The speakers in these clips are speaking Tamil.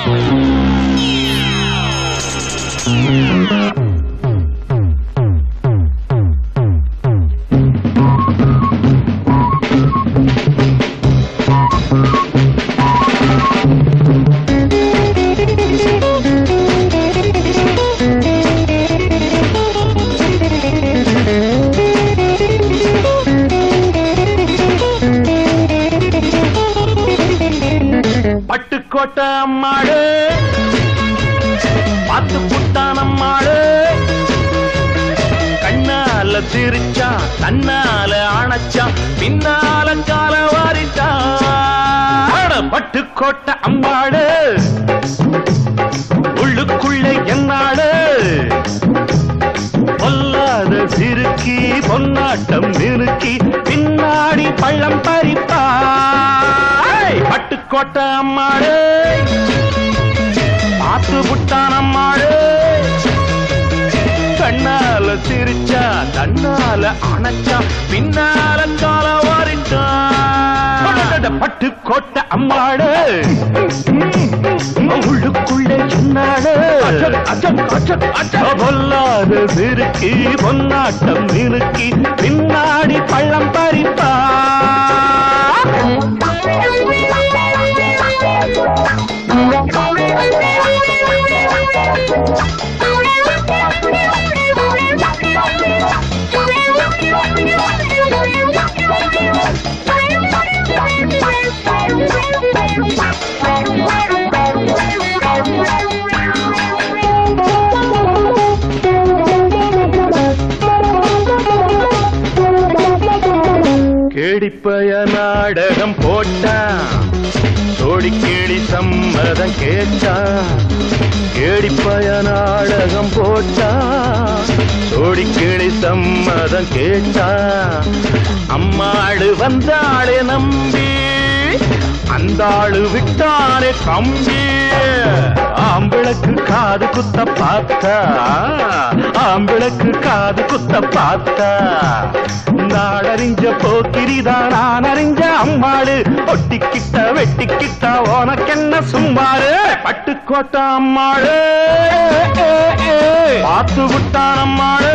பட்டுக்கோட்டை அம்மாடு பார்த்து புட்டான் அம்மாடு கண்ணால சிரிச்சா தன்னால அணைச்சா பின்னால கால வாரிட்டா பட்டுக்கோட்டை அம்மாடு உள்ளுக்குள்ள என்னாடு பொல்லாத சிறுக்கி பொன்னாட்டம் நிறுக்கி பின்னாடி பள்ளம் பறிப்பா பட்டுக்கோட்டை அம்மாடு பார்த்து புட்டான் அம்மாடு கண்ணால சிரிச்சா தன்னால அணைச்சா பின்னால கால வாரிட்டா பட்டுக்கோட்டை அம்மாடு உள்ளுக்குள்ள சொன்னாடு பொல்லாத சிறுக்கி பொன்னாட்டம் நிறுக்கி பின்னாடி பள்ளம் பறிப்பா கேடிப்பய நாடகம் போட்டான் சோடி கேடி சம்மதம் கேட்டான் கேடிப்பய நாடகம் போட்டான் சோடி கேடி சம்மதம் கேட்டான் அம்மாடு வந்தாளே நம்பி அந்த ஆளு விட்டானே கம்பி ஆம்பிளக்கு காது குத்த பார்த்தா ஆம்பிளக்கு காது குத்த பார்த்தா நாடறிஞ்ச போக்கிரிதான் நான் அறிஞ்ச அம்மாடு ஒட்டிக்கிட்ட வெட்டிக்கிட்ட உனக்கென்ன சும்மாடு பட்டுக்கோட்டை அம்மாடு பார்த்து விட்டான் அம்மாடு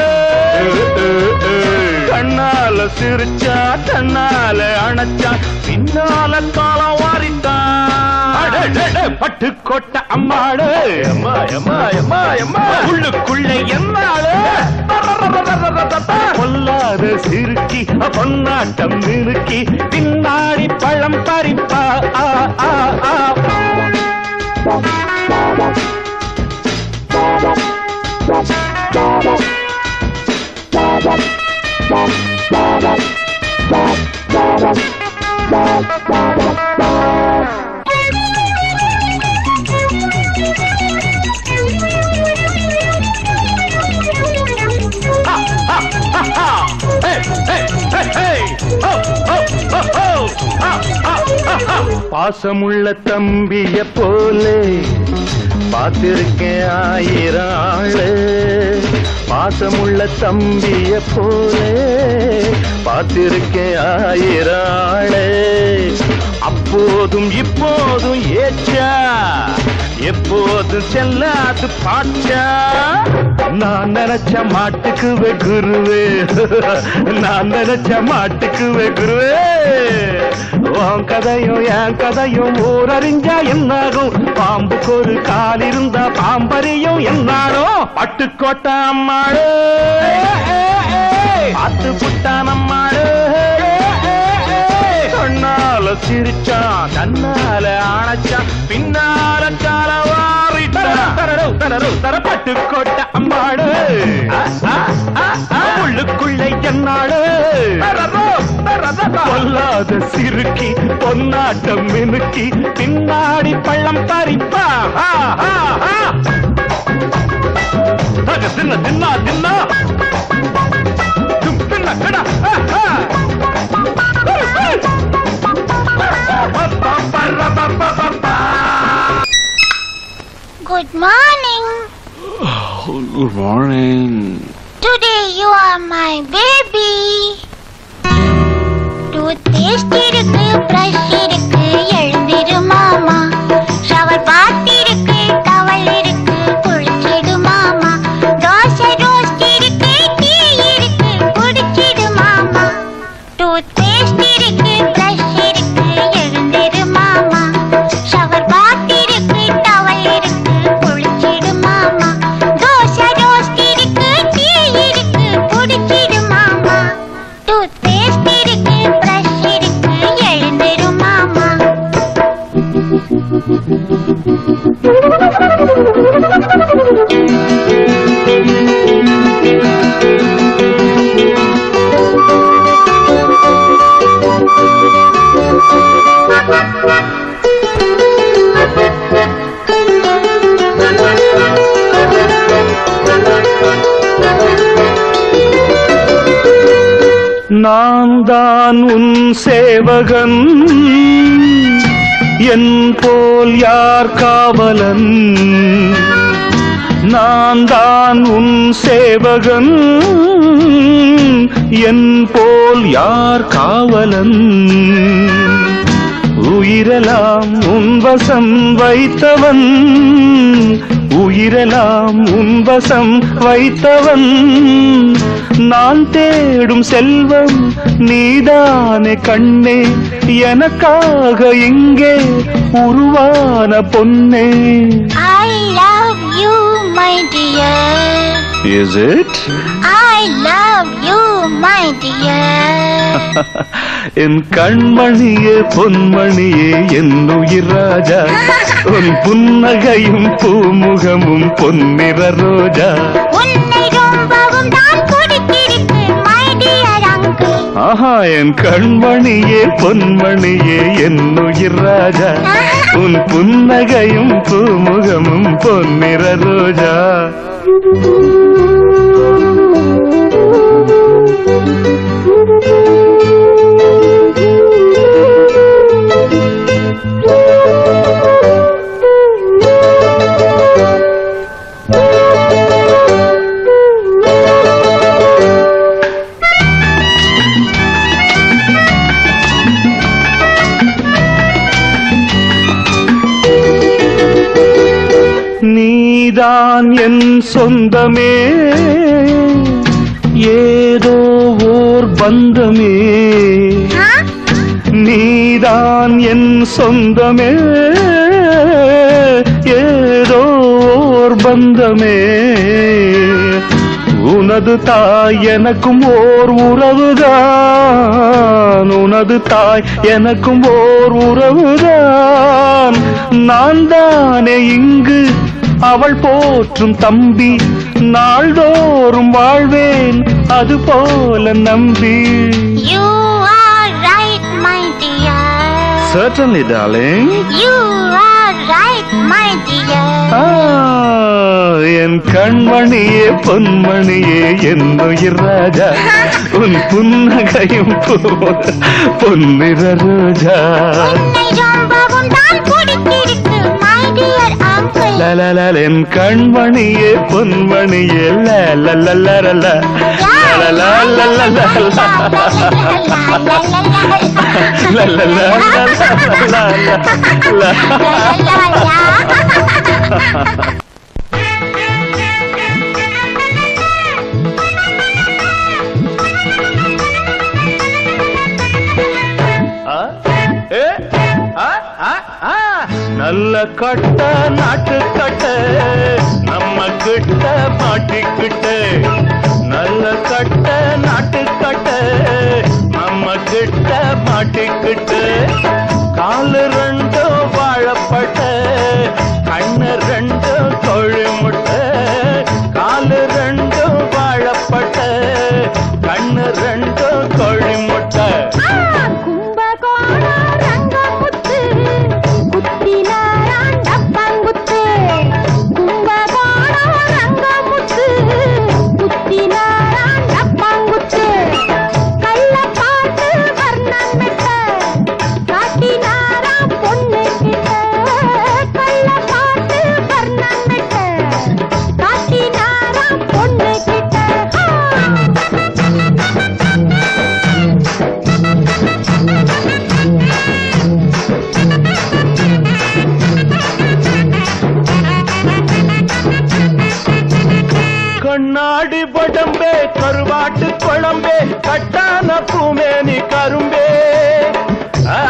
கண்ணால சிரிச்சா தன்னால அணைச்சா பின்னால காலம் வாரிட்டான் பட்டுக்கோட்டை அம்மாடு அம்மா அம்மா அம்மா அம்மா உள்ளுக்குள்ள என்னாடு பொல்லாத சிறுக்கி பொன்னாட்டம் நிறுக்கி பின்னாடி பழம் பறிப்பா ஆ, ஆ, ஆ. பாசமுள்ள தம்பிய போலே பார்த்திருக்கேன் ஆயிரம் ஆளு பாசமுள்ள தம்பிய போலே பார்த்திருக்கேன் ஆயிரம் ஆளு அப்போதும் இப்போதும் ஏச்சா எப்போதும் செல்லாது பாச்சா நான் நினைச்ச மாட்டுக்குவே குருவே நான் நினைச்ச மாட்டுக்குவே குருவே உன் கதையும் என் கதையும் ஊரறிஞ்சா என்னாகும் பாம்புக்கு ஒரு கால் இருந்தா பாம்பறியும் என்னாடும் பட்டுக்கோட்டை அம்மாடு பார்த்து புட்டான் அம்மாடு கண்ணால சிரிச்சான் தன்னால ஆனச்சான் பின்னால கால வாரிட்டான் தரடு தர பட்டுக்கோட்டை அம்மாடு உள்ளுக்குள்ளே என்னாடு பொல்லாத சிறுக்கி பொன்னாட்டம் மினுக்கி பின்னாடி பள்ளம் பறிப்பா ஆ, ஆ, ஆ. தக தின்ன தின்னா தின்னா தும் தின்ன கடா ஆ, ஆ. Good morning. Good morning. Today you are my baby. Toothpaste இருக்கு பிரஷ் இருக்கு எழுந்திரு மாமா ஷவர் பாத் இருக்கு நான் தான் உன் சேவகன் என் போல் யார் காவலன் நான் தான் உன் சேவகன் என் போல் யார் காவலன் உயிரெல்லாம் உன் வசம் வைத்தவன் உயிரெல்லாம் உன் வசம் வைத்தவன் நான் தேடும் செல்வம் நீதானே கண்ணே எனக்காக இங்கே உருவான பொன்னே I love you, my dear. Is it? I love you, my dear. என் கண்மணியே பொன்மணியே என் உயிர் ராஜா உன் புன்னகையும் பூமுகமும் பொன்னிற ரோஜா உன்னை ரொம்பவும் தான் பிடித்திருக்கு, my dear uncle. ஆஹா என் கண்மணியே பொன்மணியே என் உயிர் ராஜா உன் புன்னகையும் பூமுகமும் பொன்னிற ரோஜா நீதான் என் சொந்தமே ஏதோ ஓர் பந்தமே Huh? நீதான் என் சொந்தமே ஏதோ ஓர் பந்தமே உனது தாய் எனக்கும் ஓர் உறவுதான் உனது தாய் எனக்கும் ஓர் உறவுதான் நான் தானே இங்கு அவள் போற்றும் தம்பி நாள்தோறும் வாழ்வேன் அது போல நம்பி You are right, my dear. Certainly, darling. You are right, my dear. ஆ, என் கண்மணியே பொன்மணியே என் உயிர் ராஜா உன் புன்னகையும் பூ- பொன்னிற ரோஜா உன்னை ரொம்பவும் தான் பிடித்திருக்கு, my dear uncle. லலலல, என் கண்மணியே பொன்மணியே லலலலலல. லலலலலலல. லலலலலலல. ஆ, ஏ, ஆ, ஆ, ஆ. நல்ல கட்ட நாட்டு கட்ட நம்ம கிட்ட மாட்டிக்கிட்ட நல்ல கட்ட நாட்டு கட்ட நம்ம கிட்ட மாட்டிக்கிட்ட காலு ரெண்டும் வாழப்பட்ட கண்ணு ரெண்டும் கோழி முட்டை காலு ரெண்டும் வாழப்பட்ட கண்ணு ரெண்டும் கோழி முட்டை கும்பகோணம் ரங்கமுத்து, குத்தினாராம் டப்பாங்குத்து. கும்பகோணம் ரங்கமுத்து, குத்தினாராம் டப்பாங்குத்து. கள்ளப்பாட்டு வர்ணமிட்ட, காட்டினாராம் பொண்ணுகிட்ட. கள்ளப்பாட்டு வர்ணமிட்ட, காட்டினாராம் பொண்ணுகிட்ட. கண்ணாடி படம்பே கருவாட்டு குழம்பே கட்டான பூமேனி கரும்பே ஆ.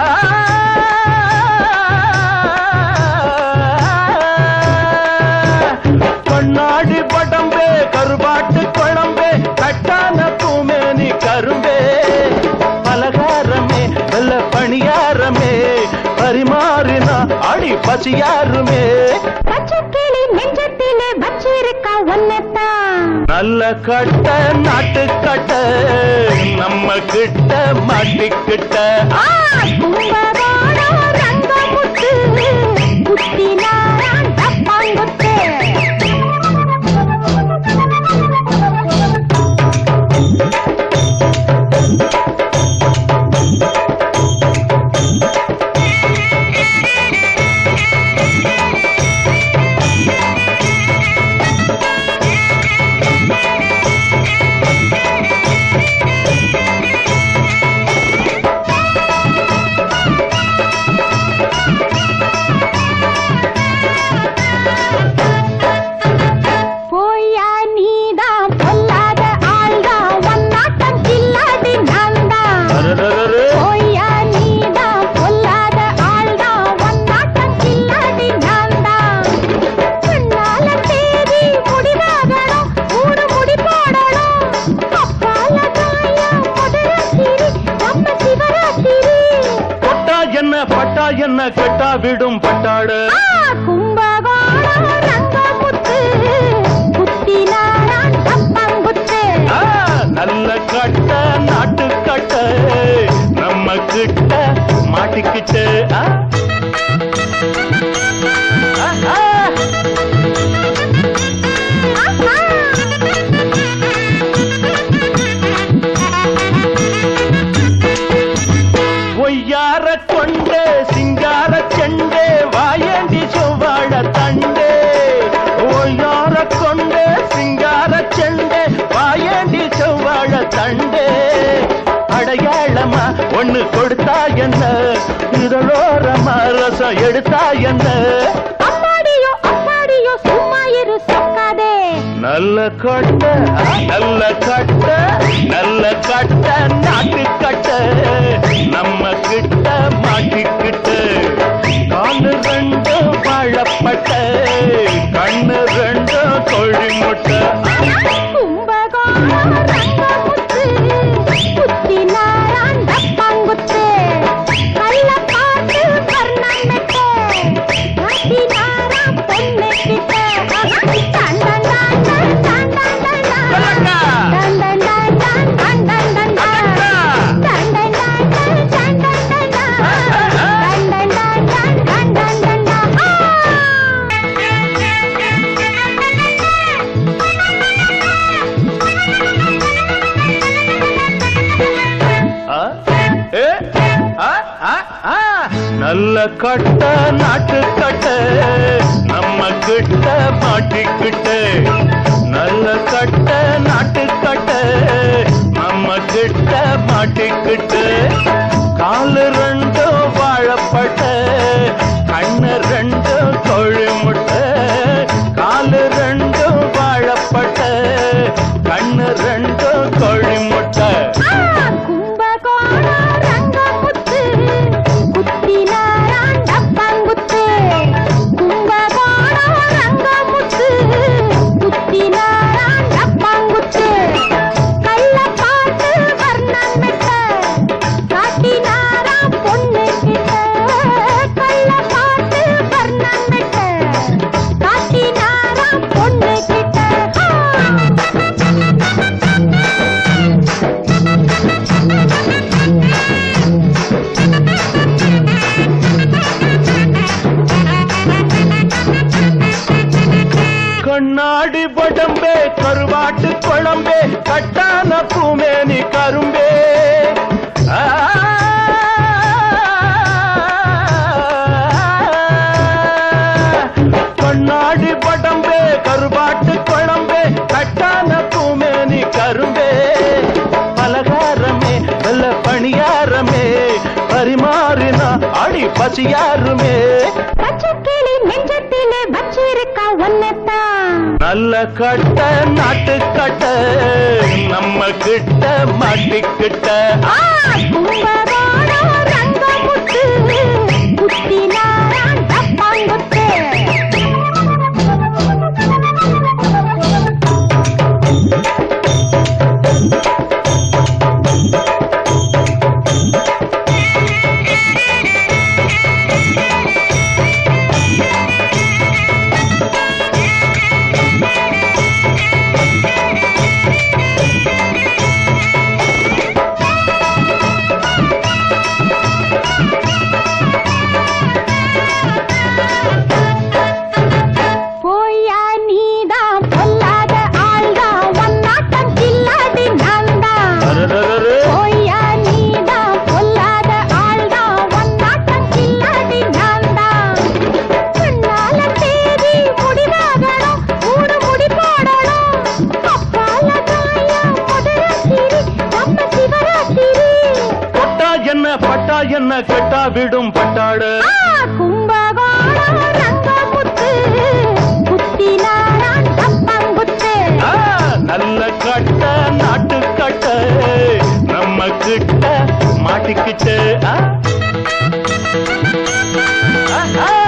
கண்ணாடி படம்பே கருவாட்டு குழம்பே கட்டான பூமேனி கரும்பே பலகாரமே வெள்ள பணியாரமே பரிமாறினா அடி பசியாருமே பச்சைக்கிளி நெஞ்சத்திலே வச்சிருக்கா ஒன்னத்தான் நல்ல கட்ட நாட்டு கட்ட நம்ம கிட்ட மாட்டிக்கிட்ட ஆ, கும்பகோணம் ரங்கமுத்து, குத்தினாராம் டப்பாங்குத்து. போய்யா நீதான் பொல்லாத ஆள்தான், உன்னாட்டம் கில்லாடி நான்தான். அரரரரு. போய்யா நீதான் பொல்லாத ஆள்தான், உன்னாட்டம் கில்லாடி நான்தான். முன்னால தேதி முடிவாகணும், மூணு முடி போடணும். அப்பால தாயா மதுராத்திரி, நம்ம சிவராத்திரி. தொட்டா என்ன பட்டா என்ன கெட்டா விடும் பட்டாடு ஆ, கும்பகோணம் ரங்கமுத்து, குத்தினாராம் டப்பாங்குத்து. ஆ, நல்ல கட்ட நாட்டு கட்ட நம்ம கிட்ட மாட்டிக்கிட்டு ஆ? ஆ, ஆ. ஒய்யார கொண்டே சிங்கார செண்டே வாயண்டி செவ்வாழ தண்டே ஒய்யார கொண்டே சிங்கார செண்டே வாயண்டி செவ்வாழ தண்டே அடையாளமா ஒண்ணு கொடுத்தா என்ன இதழோரமா ரசம் எடுத்தா என்ன அம்மாடியோ அம்மாடியோ சும்மா இரு சொக்காதே நல்ல கட்ட நல்ல கட்ட நல்ல கட்ட நாட்டு கட்ட நம்ம கிட்ட மாட்டிக்கிட்டு காலு ரெண்டு வாழப்பட்ட கண்ணு ரெண்டு கோழி முட்டை கும்பகோணம் ரங்கமுத்து குத்தினாராம் டப்பாங்குத்து கள்ள பாட்டு கர்ணமெட்டு காட்டினாராம் பொண்ணு கிட்ட டன் டன் டன் டன் டன் டன் டன் டன். சொல்லக்கா. டன் டன் டன் டன் டன் டன் டன் டன். அக்கா. டன் டன் டன் டன் டன் டன் டன் டன். டன் டன் டன் டன் டன் டன் டன் டன். ஆ? ஏ? ஆ? ஆ? ஆ? நல்ல கட்ட நாட்டு கட்ட நம்ம கிட்ட மாட்டிக்கிட்டு நல்ல கட்ட நாட்டு கட்ட நம்ம கிட்ட மாட்டிக்கிட்டு காலு ரெண்டும் வாழப்பட்ட கண்ணு ரெண்டும் கோழி முட்டை காலு ரெண்டும் வாழப்பட்ட கண்ணு ரெண்டும் கோழி முட்டை கும்பகோணம் ரங்கமுத்து குத்தினாராம் டப்பாங்குத்து கும்பகோணம் ரங்கமுத்து குத்தினாராம் டப்பாங்குத்து கள்ளப்பாட்டு வர்ணமெட்ட காட்டினாராம் பொண்ணு கிட்ட கள்ளப்பாட்டு வர்ணமெட்ட காட்டினாராம் பொண்ணு கிட்ட கண்ணாடி படம்பே கருவாட்டு குழம்பே கட்டான பூமேனி கரும்பே ஆ. கண்ணாடி படம்பே கருவாட்டு குழம்பே கட்டான பூமேனி கரும்பே பலகாரமே வெள்ள பணியாரமே பரிமாறினா அடி பசியாருமே பச்சைக்கிளி நெஞ்சத்திலே வச்சிருக்கா ஒன்னத்தான் நல்ல கட்ட நாட்டு கட்ட நம்ம கிட்ட மாட்டிக்கிட்ட ஆ, கும்பகோணம் ரங்கமுத்து குத்தினாராம் டப்பாங்குத்து கட்டா விடும் பட்டாடு ஆ, கும்பகோணம் ரங்கமுத்து குத்தினாரான் கப்பங்குத்து ஆ, நல்ல கட்ட நாட்டு கட்ட நம்ம கிட்ட மாட்டிக்கிட்டு ஆ? ஆ, ஆ.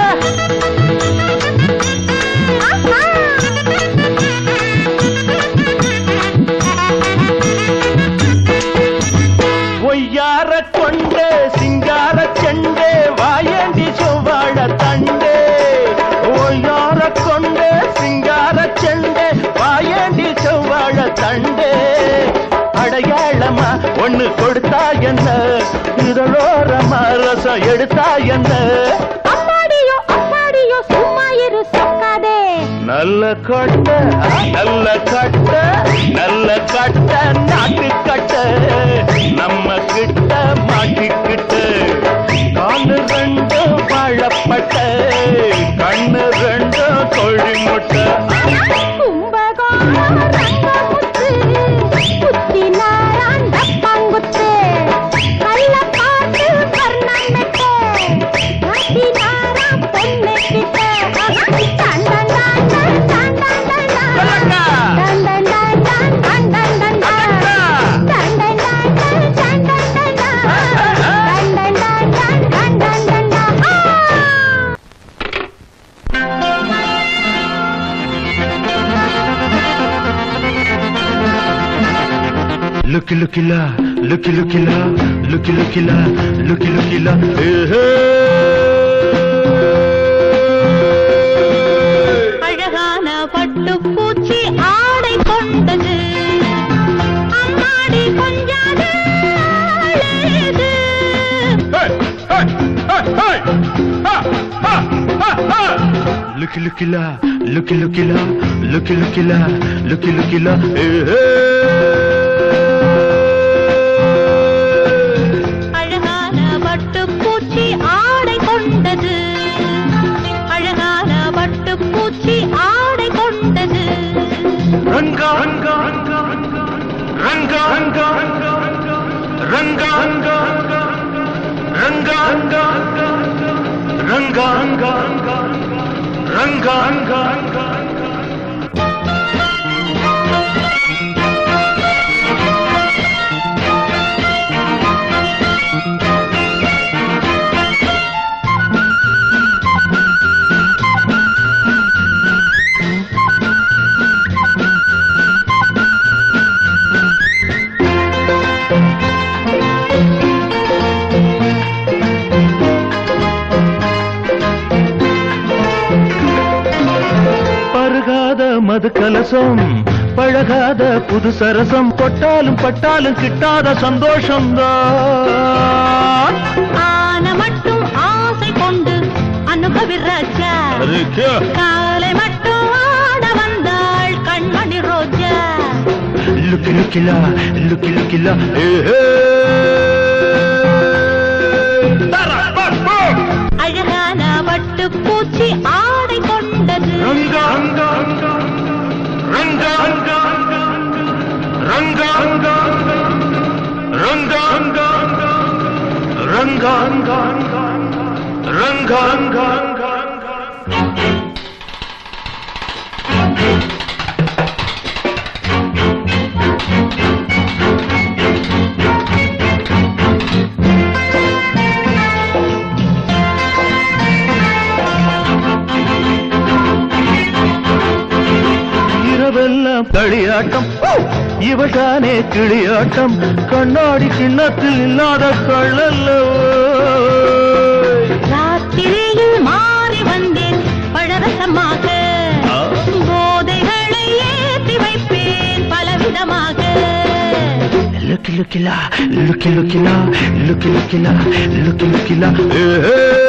ஒய்யார கொண்டு சிங்கார செண்டு வாயண்டி செவ்வாழ தண்டு ஒய்யார கொண்டு சிங்கார செண்டு வாயண்டி செவ்வாழ தண்டு அடையாளமா ஒண்ணு கொடுத்தா என்ன இதழோரமா ரசம் எடுத்தா என்ன அம்மாடியோ அம்மாடியோ சும்மா இரு சொக்காதே நல்ல கட்ட நல்ல கட்ட நல்ல கட்ட நாட்டு கட்ட நம்ம கிட்ட மாட்டிக்கிட்டு காலு ரெண்டு வாழப்பட்ட கண்ணு ரெண்டு கோழி முட்டை கும்பகோணம் ரங்கமுத்து குத்தினாரான் கப்பங்குத்து கள்ளப்பாட்டு வர்ணமெட்டு கத்தினாராம் பொண்ணுக்கிட்ட டன் டன் டன் டன் டன் டன் டன் டன். சொல்லக்கா. டன் டன் டன் டன் டன் டன் டன் டன். அக்கா. டன் டன் டன் டன் டன் டன் டன் டன். டன் டன் டன் டன் டன் டன் டன் டன். ஆ! Looky looky la, looky looky la, looky looky la, looky looky la. அழகான பட்டுப்பூச்சி ஆடை கொண்டது அம்மாடி கொஞ்சாது அழகு. Looky looky la, looky looky la, looky looky la, looky looky la. அழகான பட்டுப்பூச்சி ஆடை கொண்டது அழகான பட்டுப்பூச்சி ஆடை கொண்டது ரங்கா ரங்கா ரங்கா ரங்கா ரங்கா ரங்கா ரங்கா ரங்கா ரங்கா ரங்கா ரங்கா ரங்கா பருகாத மது கலசம் பழகாத புது சரசம் பொட்டாலும் பட்டாலும் கிட்டாத சந்தோஷம்தான் ஆன மட்டும் ஆசை கொண்டு அனுபவி ராஜா காலை மட்டும் ஆட வந்தாள் கண்மணி ரோஜா லுக்கி லுக்கிலா லுக்கி லுக்கிலா அழகான பட்டுப்பூச்சி ஆடை கொண்டது ரங்கா ரங்கா ரங்கா ரங்கா ரங்கா ரங்கா ரங்கா ரங்கா ரங்கா ரங்கா ரங்கா ரங்கா இரவெல்லாம் களியாட்டம் இவட்டானே கிளியாட்டம் கண்ணாடி கிண்ணத்தில் இல்லாத கள்ளல்லோ ராத்திரியில் மாறி வந்தேன் பழரசமாக ஆ. போதைகளை ஏற்றி வைப்பேன் பலவிதமாக looky looky la looky looky la looky looky la looky லுக்கிலா